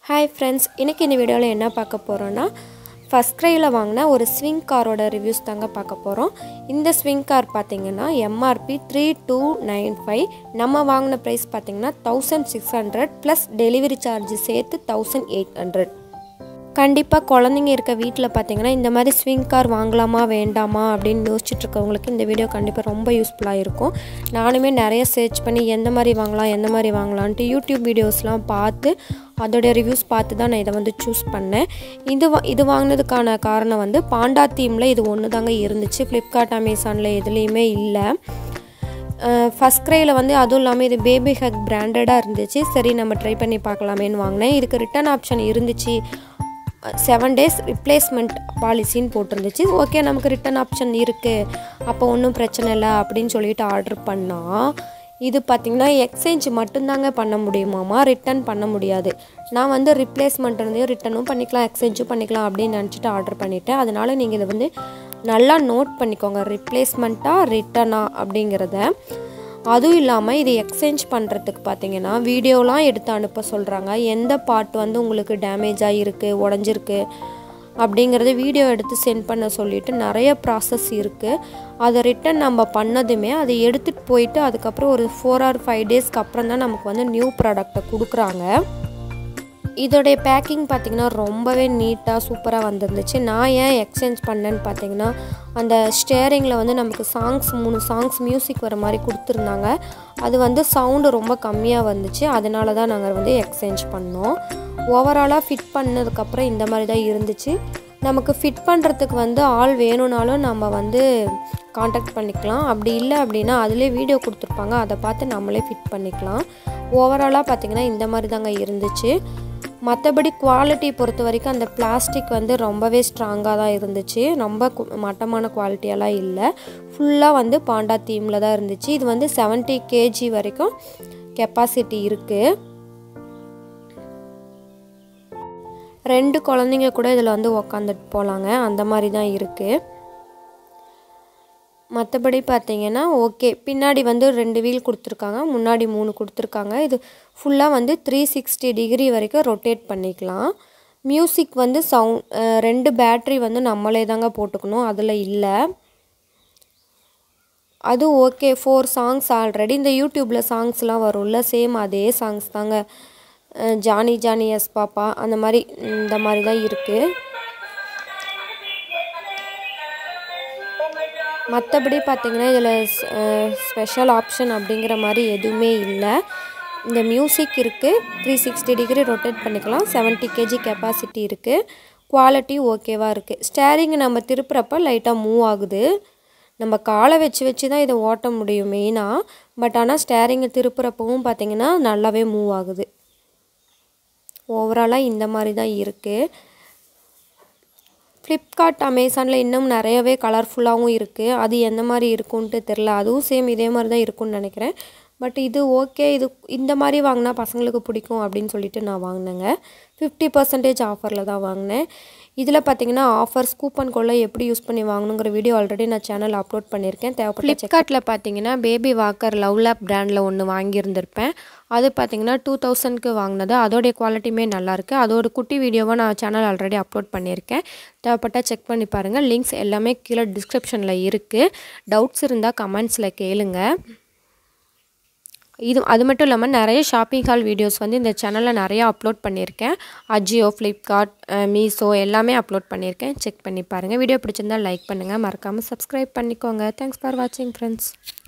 hi friends இன்றைக்கி இந்த வீடியோவில் என்ன பார்க்க போகிறோன்னா ஃபஸ்ட் க்ரையில் வாங்கின ஒரு ஸ்விங் காரோட ரிவ்யூஸ் தாங்க பார்க்க போகிறோம் இந்த ஸ்விங் கார் பார்த்தீங்கன்னா MRP three two nine five நம்ம வாங்கின ப்ரைஸ் பார்த்தீங்கன்னா thousand six hundred plus delivery charge சேர்த்து தௌசண்ட் எயிட் ஹண்ட்ரட் கண்டிப்பாக குழந்தைங்க இருக்க வீட்டில் பார்த்தீங்கன்னா இந்த மாதிரி ஸ்விங் கார் வாங்கலாமா வேண்டாமா அப்படின்னு யோசிச்சுட்டு இருக்கவங்களுக்கு இந்த வீடியோ கண்டிப்பாக ரொம்ப யூஸ்ஃபுல்லாக இருக்கும் நானுமே நிறைய சர்ச் பண்ணி எந்த மாதிரி வாங்கலாம் எந்த மாதிரி வாங்கலான்ட்டு யூடியூப் வீடியோஸ்லாம் பார்த்து அதோடைய ரிவ்யூஸ் பார்த்து தான் நான் இதை வந்து சூஸ் பண்ணேன் இது வா இது வாங்கினதுக்கான காரணம் வந்து பாண்டா தீமில் இது ஒன்று தாங்க இருந்துச்சு ஃப்ளிப்கார்ட் அமேசானில் எதுலேயுமே இல்லை ஃபஸ்ட் க்ரையில் வந்து அதுவும் இல்லாமல் இது பேபி ஹக் பிராண்டடாக இருந்துச்சு சரி நம்ம ட்ரை பண்ணி பார்க்கலாமேன்னு வாங்கினேன் இதுக்கு ரிட்டர்ன் ஆப்ஷன் இருந்துச்சு செவன் டேஸ் ரிப்ளேஸ்மெண்ட் பாலிசின்னு போட்டிருந்துச்சு ஓகே நமக்கு ரிட்டன் ஆப்ஷன் இருக்குது அப்போ ஒன்றும் பிரச்சனை இல்லை அப்படின்னு சொல்லிட்டு ஆர்டர் பண்ணால் இது பார்த்திங்கன்னா எக்ஸ்சேஞ்ச் மட்டும்தாங்க பண்ண முடியுமாமா ரிட்டன் பண்ண முடியாது நான் வந்து ரிப்ளேஸ்மெண்ட் இருந்தையும் ரிட்டனும் பண்ணிக்கலாம் எக்ஸ்சேஞ்சும் பண்ணிக்கலாம் அப்படின்னு நினச்சிட்டு ஆர்டர் பண்ணிட்டேன் அதனால் நீங்கள் இதை வந்து நல்லா நோட் பண்ணிக்கோங்க ரிப்ளேஸ்மெண்ட்டாக ரிட்டனா அப்படிங்கிறத அதுவும் இல்லாமல் இது எக்ஸ்சேஞ்ச் பண்ணுறதுக்கு பார்த்தீங்கன்னா வீடியோலாம் எடுத்து அனுப்ப சொல்கிறாங்க எந்த பார்ட் வந்து உங்களுக்கு டேமேஜ் ஆகிருக்கு உடஞ்சிருக்கு அப்படிங்கிறத வீடியோ எடுத்து சென்ட் பண்ண சொல்லிவிட்டு நிறைய ப்ராசஸ் இருக்குது அதை ரிட்டன் நம்ம பண்ணதுமே அதை எடுத்துகிட்டு போயிட்டு அதுக்கப்புறம் ஒரு ஃபோர் ஆர் ஃபைவ் டேஸ்க்கு அப்புறம் தான் நமக்கு வந்து நியூ ப்ராடக்டை கொடுக்குறாங்க இதோடைய பேக்கிங் பார்த்திங்கன்னா ரொம்பவே நீட்டாக சூப்பராக வந்துருந்துச்சு நான் ஏன் எக்ஸ்சேஞ்ச் பண்ணேன்னு பார்த்தீங்கன்னா அந்த ஸ்டேரிங்கில் வந்து நமக்கு சாங்ஸ் மூணு சாங்ஸ் மியூசிக் வர மாதிரி கொடுத்துருந்தாங்க அது வந்து சவுண்டு ரொம்ப கம்மியாக வந்துச்சு அதனால தான் நாங்கள் வந்து எக்ஸ்சேஞ்ச் பண்ணோம் ஓவராலாக ஃபிட் பண்ணதுக்கப்புறம் இந்த மாதிரி தான் இருந்துச்சு நமக்கு ஃபிட் பண்ணுறதுக்கு வந்து ஆள் வேணும்னாலும் நம்ம வந்து காண்டாக்ட் பண்ணிக்கலாம் அப்படி இல்லை அப்படின்னா அதிலே வீடியோ கொடுத்துருப்பாங்க அதை பார்த்து நம்மளே ஃபிட் பண்ணிக்கலாம் ஓவராலாக பார்த்திங்கன்னா இந்த மாதிரி தாங்க இருந்துச்சு மற்றபடி குவாலிட்டி பொறுத்த வரைக்கும் அந்த பிளாஸ்டிக் வந்து ரொம்பவே ஸ்ட்ராங்காக தான் இருந்துச்சு ரொம்ப மட்டமான குவாலிட்டியெல்லாம் இல்லை ஃபுல்லாக வந்து பாண்டா தீமில் தான் இருந்துச்சு இது வந்து செவன்ட்டி கேஜி வரைக்கும் கெப்பாசிட்டி இருக்குது ரெண்டு குழந்தைங்க கூட இதில் வந்து உக்காந்துட்டு போகலாங்க அந்த மாதிரி தான் இருக்குது மற்றபடி பார்த்தீங்கன்னா ஓகே பின்னாடி வந்து ரெண்டு வீல் கொடுத்துருக்காங்க முன்னாடி மூணு கொடுத்துருக்காங்க இது ஃபுல்லாக வந்து த்ரீ சிக்ஸ்டி டிகிரி வரைக்கும் ரொட்டேட் பண்ணிக்கலாம் மியூசிக் வந்து சவுண்ட் ரெண்டு பேட்ரி வந்து நம்மளே தாங்க போட்டுக்கணும் அதில் இல்லை அது ஓகே ஃபோர் சாங்ஸ் ஆல்ரெடி இந்த யூடியூப்பில் சாங்ஸ்லாம் வரும்ல சேம் அதே சாங்ஸ் தாங்க ஜானி ஜானி எஸ் பாப்பா அந்த மாதிரி இந்த மாதிரி தான் இருக்குது மற்றபடி பார்த்திங்கன்னா இதில் ஸ்பெஷல் ஆப்ஷன் அப்படிங்கிற மாதிரி எதுவுமே இல்லை இந்த மியூசிக் இருக்குது த்ரீ சிக்ஸ்டி டிகிரி ரொட்டேட் பண்ணிக்கலாம் செவன்ட்டி கேஜி கெப்பாசிட்டி இருக்குது குவாலிட்டி ஓகேவாக இருக்குது ஸ்டேரிங் நம்ம திருப்புறப்ப லைட்டாக மூவ் ஆகுது நம்ம காலை வச்சு வச்சு தான் இதை ஓட்ட முடியும் மெயினாக பட் ஆனால் ஸ்டேரிங்கை திருப்புறப்பவும் பார்த்திங்கன்னா நல்லாவே மூவ் ஆகுது ஓவராலாக இந்த மாதிரி தான் இருக்குது ஃப்ளிப்கார்ட் அமேசானில் இன்னும் நிறையவே கலர்ஃபுல்லாகவும் இருக்குது அது எந்த மாதிரி இருக்குன்ட்டு தெரில அதுவும் சேம் இதே மாதிரி தான் இருக்கும்னு நினைக்கிறேன் பட் இது ஓகே இது இந்த மாதிரி வாங்கினா பசங்களுக்கு பிடிக்கும் அப்படின்னு சொல்லிட்டு நான் வாங்கினேங்க ஃபிஃப்டி பர்சன்டேஜ் ஆஃபரில் தான் வாங்கினேன் இதில் பார்த்தீங்கன்னா ஆஃபர்ஸ் கூப்பன் கோடில் எப்படி யூஸ் பண்ணி வாங்கணுங்கிற வீடியோ ஆல்ரெடி நான் சேனல் அப்லோட் பண்ணியிருக்கேன் தேவைப்பட்ட ஃப்ளிப்கார்ட்டில் பார்த்தீங்கன்னா பேபி வாக்கர் லவ் லேப் பிராண்டில் ஒன்று வாங்கியிருந்திருப்பேன் அது பார்த்தீங்கன்னா டூ தௌசண்ட்க்கு வாங்கினது அதோடைய குவாலிட்டியுமே நல்லாயிருக்கு அதோட குட்டி வீடியோவை நான் சேனல் ஆல்ரெடி அப்லோட் பண்ணியிருக்கேன் தேவைப்பட்டால் செக் பண்ணி பாருங்கள் லிங்க்ஸ் எல்லாமே கீழே டிஸ்கிரிப்ஷனில் இருக்குது டவுட்ஸ் இருந்தால் கமெண்ட்ஸில் கேளுங்க இது அது மட்டும் இல்லாமல் நிறைய ஷாப்பிங் ஹால் வீடியோஸ் வந்து இந்த சேனலில் நிறையா அப்லோட் பண்ணியிருக்கேன் அஜியோ ஃப்ளிப்கார்ட் மீஷோ எல்லாமே அப்லோட் பண்ணியிருக்கேன் செக் பண்ணி பாருங்கள் வீடியோ பிடிச்சிருந்தால் லைக் பண்ணுங்கள் மறக்காமல் சப்ஸ்கிரைப் பண்ணிக்கோங்க தேங்க்ஸ் ஃபார் வாட்சிங் ஃப்ரெண்ட்ஸ்